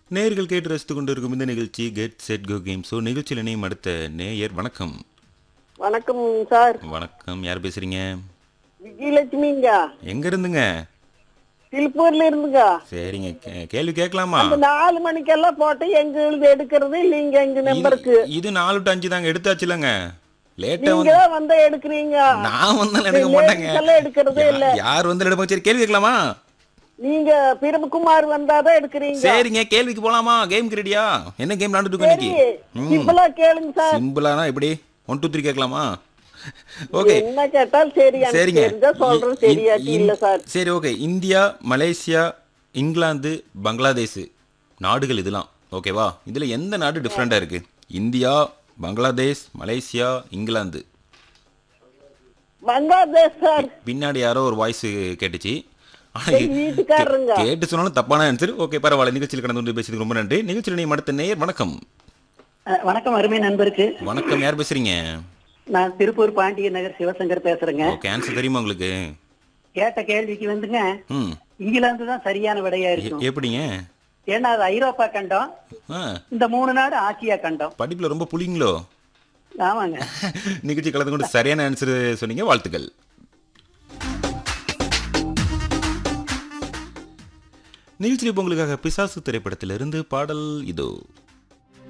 நேயர்கள் கேட்டு ரசித்துக் கொண்டிருக்கும் இந்த நிகழ்ச்சி get set go game show நிகழ்ச்சியில் இணையும் அடுத்த நேயர் வணக்கம் வணக்கம் சார் வணக்கம் யார் பேசுறீங்க விஜயலட்சுமிங்க எங்க இருந்துங்க திருப்பூர்ல இருந்துங்க சரிங்க கே- கேள்வி கேட்கலாமா அந்த நாலு மணிக்கெல்லாம் போட்டு எங்களுது எடுக்கிறது இல்லைங்க எங்க நம்பருக்கு இது- இது நாலு டு அஞ்சு தாங்க எடுத்தாச்சுலங்க லேட்டா நீங்க வந்து தான் வந்தா எடுக்கிறீங்க நான் வந்தாலும் எடுக்க மாட்டேங்க ladies எல்லாம் எடுக்கிறதே இல்ல யா- யார் வந்து எடுப்பாங்க சரி கேள்வி கேட்கலாமா நீங்க பிரபுகுமார் வந்தாதான் எடுக்கிறீங்க சரிங்க கேள்விக்கு போலாமா கேம் ரெடியா என்ன கேம் விளாண்டுட்டு இருக்கோம் சரி இன்னைக்கு சிம்பிளா கேளுங்க சார் சிம்பிளானா எப்படி ஒன் டூ த்ரீ கேட்கலாமா ஓகே என்ன கேட்டாலும் சரி எனக்கு சரிங்க தெரிஞ்சா சொல்றேன் இ- சரியாட்டி இ- இல்ல சார் சரி ஓகே இந்தியா மலேசியா இங்கிலாந்து பங்களாதேஷ் நாடுகள் இதெல்லாம் ஓகேவா இதுல எந்த நாடு டிஃப்ரெண்டா இருக்கு இந்தியா பங்களாதேஷ் மலேசியா இங்கிலாந்து பங்களாதேஷ் சார் பின்னாடி யாரோ ஒரு வாய்ஸ் கேட்டுச்சு ஆனா எங்க வீட்டுக்காரருங்க கேட்டு சொன்னாலும் தப்பான ஆன்சர் ஓகே பரவாயில்ல நிகழ்ச்சியில் கடந்து வந்து பேசுறதுக்கு ரொம்ப நன்றி நிகழ்ச்சியில் நீ அடுத்த நேயர் வணக்கம் அஹ் வணக்கம் அருமை நண்பருக்கு வணக்கம் யார் பேசுறீங்க நான் திருப்பூர் பாண்டிய நகர் சிவசங்கர் பேசுறேங்க ஓகே ஆன்சர் தெரியுமா உங்களுக்கு கேட்ட கேள்விக்கு வந்துங்க ம் இங்கிலாந்து தான் சரியான விடையா எ- இருக்கும் எப்படிங்க ஏன்னா அது ஐரோப்பா கண்டம் ஆ இந்த மூணு நாடு ஆசியா கண்டம் படிப்புல ரொம்ப புளிங்களோ ஆமாங்க நிகழ்ச்சி கலந்து கொண்டு சரியான ஆன்சர் சொன்னீங்க வாழ்த்துக்கள் நிகழ்ச்சியில் இப்போ உங்களுக்காக பிசாசு திரைப்படத்திலிருந்து பாடல் இதோ